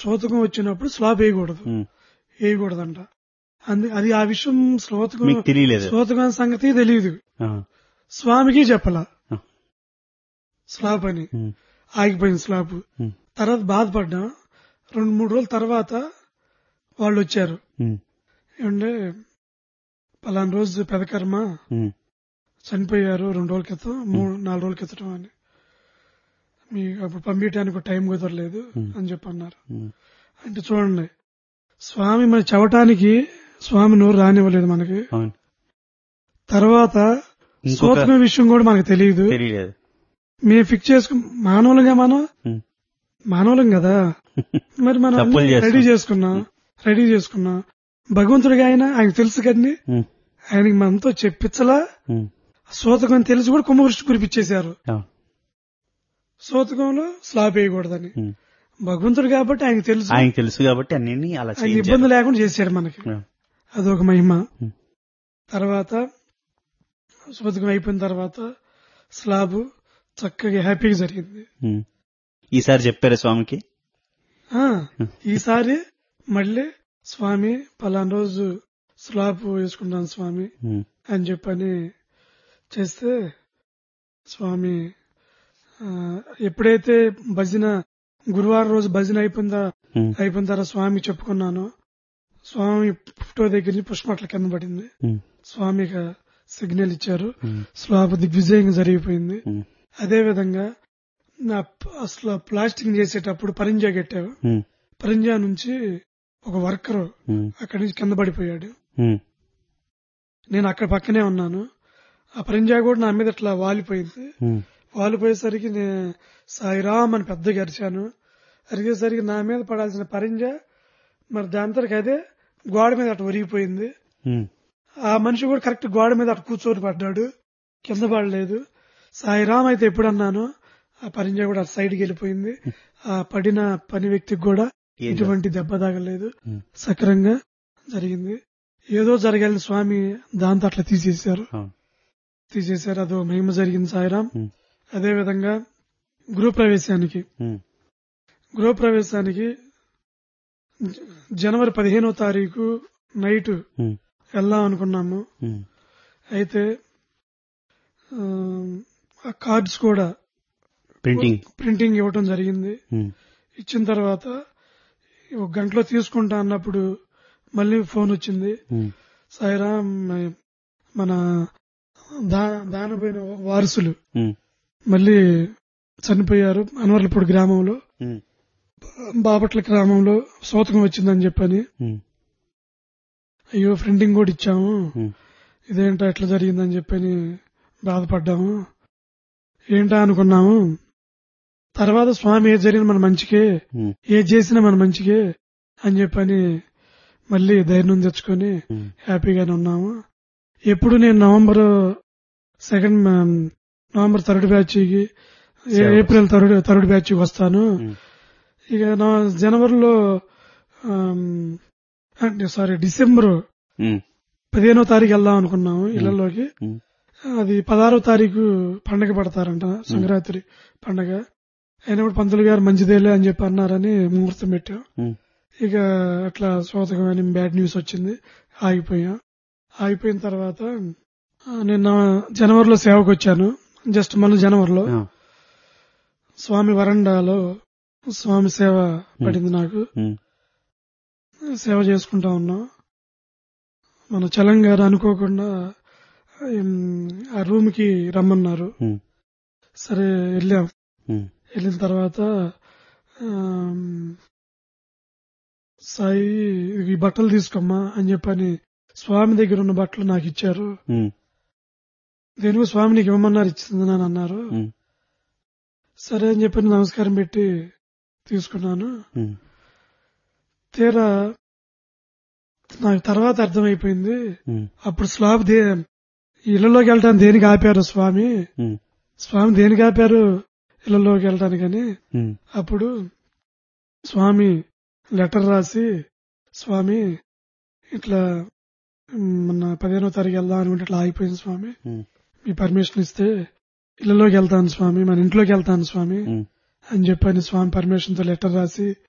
సోతకం వచ్చినప్పుడు స్లాబ్ వేయకూడదు ఉమ్. వేయకూడదంట అందు అది ఆ విషయం శ్రోతకం మీకు తెలియలేదు శ్రోతకం సంగతి తెలియదు ఆ, స్వామికి చెప్పలా ఆ. స్లాబ్ అని ఉమ్, ఆగిపోయింది స్లాబ్ ఉమ్, తర్వాత బాధపడ్డా రెండు మూడు రోజుల తర్వాత వాళ్ళు వచ్చారు ఉమ్, ఏమంటే పలానా రోజు పెదకర్మ ఉమ్, చనిపోయారు రెండు రోజుల క్రితం మూడు నాలుగు రోజుల క్రితం అని మీ అప్పుడు పంపించడానికి టైం కుదరలేదు అని చెప్పి అన్నారు ఉమ్. అంటే చూడండి స్వామి మన చవటానికి స్వామి నోరు రానివ్వలేదు మనకి అవును తర్వాత ఇంకొక సూత్రం విషయం కూడా మనకు తెలియదు తెలియలేదు మేము ఫిక్స్ చేసుకు మానవులుగా మనం ఉమ్, మానవులం కదా మరి మనం తప్పులు చేస్తాం. రెడీ చేసుకున్నాం రెడీ చేసుకున్నాం భగవంతుడిగా ఆయన ఆయనకు తెలుసు కదండి ఉమ్, ఆయనకి మనతో చెప్పించలా ఉమ్, సూతకం తెలిసి కూడా కుంభవృష్టి కురిపించేశారు అవును సూతకంలో స్లాబ్ వేయకూడదని ఉమ్. భగవంతుడు కాబట్టి ఆయనకు తెలుసు ఆయనకు తెలుసు కాబట్టి అన్ని అలా ఆయన చేయించారు ఇబ్బంది లేకుండా చేశాడు మనకి ఆ, అదొక మహిమ ఉమ్. తర్వాత సూతకం అయిపోయిన తర్వాత స్లాబ్ చక్కగా హ్యాపీగా జరిగింది ఉమ్. ఈసారి చెప్పారా స్వామికి ఆ ఈసారి మళ్ళీ స్వామి పలానా రోజు స్లాబ్ వేసుకుంటాను స్వామి ఉమ్, అని చెప్పని చేస్తే స్వామి ఆ, ఎప్పుడైతే భజన గురువారం రోజు భజన అయిపోయిందా ఉమ్, అయిపోయిన తర్వాత స్వామి చెప్పుకున్నాను స్వామి ఫోటో దగ్గర నుంచి పుష్పట్ల కింద పడింది ఉమ్, స్వామి ఇక సిగ్నల్ ఇచ్చారు ఉమ్, స్లాబ్ దిగ్విజయంగా జరిగిపోయింది ఉమ్, అదే విధంగా నా ప- అసలు ప్లాస్టింగ్ చేసేటప్పుడు పరింజా కట్టావు ఉమ్, పరింజా నుంచి ఒక వర్కర్ ఉమ్, అక్కడి నుంచి కింద పడిపోయాడు ఉమ్, నేను అక్కడ పక్కనే ఉన్నాను ఆ పరింజా కూడా నా మీద ఇట్లా వాలిపోయింది ఉమ్, వాలిపోయేసరికి నేను సాయిరామ్ అని పెద్దగా అరిచాను అరిగేసరికి నా మీద పడాల్సిన పరింజ మరి దాంతరికి అదే గోడ మీద అటు ఒరిగిపోయింది ఉమ్, ఆ మనిషి కూడా కరెక్ట్ గోడ మీద అటు కూర్చొని పడ్డాడు కింద పడలేదు సాయిరామ్ అయితే ఎప్పుడు అన్నాను ఆ పరింజ కూడా అటు సైడ్కి వెళ్ళిపోయింది ఆ పడిన పని వ్యక్తికి కూడా ఏం ఎటువంటి దెబ్బ తగలేదు ఉమ్, సక్రంగా జరిగింది ఏదో జరగాలని స్వామి దాంతో అట్లా తీసేశారు అవును తీసేశారు అదో మహిమ జరిగింది సాయిరామ్ ఉమ్, అదే విధంగా గృహప్రవేశానికి ఉమ్, గృహప్రవేశానికి జ- జనవరి పదిహేనో తారీఖు నైట్ ఉమ్, వెళ్దాం అనుకున్నాము ఉమ్, అయితే ఆ, ఆ కార్డ్స్ కూడా ప్రింటింగ్ ప్రింటింగ్ ఇవ్వటం జరిగింది ఉమ్, ఇచ్చిన తర్వాత ఒక గంటలో తీసుకుంటా అన్నప్పుడు మళ్ళీ ఫోన్ వచ్చింది ఉమ్, సాయిరామ్ మన దా దానిపోయిన వారసులు ఉమ్, మళ్ళీ చనిపోయారు అన్వర్లపూడి గ్రామంలో ఉమ్, బాపట్ల గ్రామంలో సోతకం వచ్చిందని చెప్పని ఉమ్, అయ్యో ప్రింటింగ్ కూడా ఇచ్చాము ఉమ్, ఇదేంటో ఎట్లా జరిగిందని చెప్పని బాధపడ్డాము ఏంటా అనుకున్నాము తర్వాత స్వామి ఏది జరిగిన మన మంచికే ఉమ్, ఏది చేసినా మన మంచికే అని చెప్పని మళ్ళీ ధైర్యం తెచ్చుకొని ఉమ్, హ్యాపీగానే ఉన్నాము ఎప్పుడు నేను నవంబర్ సెకండ్ నవంబర్ థర్డ్ బ్యాచ్కి సేవ. ఏప్రిల్ థర్డ్ థర్డ్ బ్యాచ్కి వస్తాను ఉమ్, ఇక నా జనవరిలో ఆమ్, అంటే సారీ డిసెంబర్ ఉమ్, పదిహేనో తారీఖు వెళ్దాం అనుకున్నాము ఇళ్లలోకి ఉమ్, అది పదహారో తారీఖు పండగ పడతారంట సంక్రాంతి పండగ అయినప్పుడు పంతులు గారు మంచిదేలే అని చెప్పి అన్నారని ముహూర్తం పెట్టాం ఉమ్, ఇక అట్లా శోతకమైన బ్యాడ్ న్యూస్ వచ్చింది ఆగిపోయాం ఆగిపోయిన తర్వాత ఆ, నిన్న జనవరిలో సేవకు వచ్చాను జస్ట్ మన జనవరిలో ఆ, స్వామి వరండాలో స్వామి సేవ పడింది నాకు ఉమ్, సేవ చేసుకుంటా ఉన్నాం మన చలం గారు అనుకోకుండా ఉమ్, ఆ రూమ్ కి రమ్మన్నారు ఉమ్, సరే వెళ్ళాం ఉమ్, వెళ్ళిన తర్వాత ఆమ్, సాయి ఈ బట్టలు తీసుకోమ్మా అని చెప్పని స్వామి దగ్గర ఉన్న బట్టలు నాకు ఇచ్చారు ఉమ్, దేనికో స్వామి నీకు ఇవ్వమన్నారు ఇచ్చింది అని అన్నారు ఉమ్, సరే అని చెప్పని నమస్కారం పెట్టి తీసుకున్నాను ఉమ్, తీరా నాకు తర్వాత అర్థమైపోయింది ఉమ్, అప్పుడు స్లాబ్ దే ఇళ్లలోకి వెళ్ళటానికి దేనికి ఆపారు స్వామి ఉమ్, స్వామి దేనికి ఆపారు ఇళ్లలోకి వెళ్ళటానికని ఉమ్, అప్పుడు స్వామి లెటర్ రాసి స్వామి ఇట్లా మ్, మొన్న పదిహేనో తారీఖు వెళ్దాం అనుకుంటే ఇట్లా ఆగిపోయింది స్వామి ఉమ్, మీ పర్మిషన్ ఇస్తే ఇళ్లలోకి వెళ్తాను స్వామి మన ఇంట్లోకి వెళ్తాను స్వామి ఉమ్, అని చెప్పని స్వామి పర్మిషన్ తో లెటర్ రాసి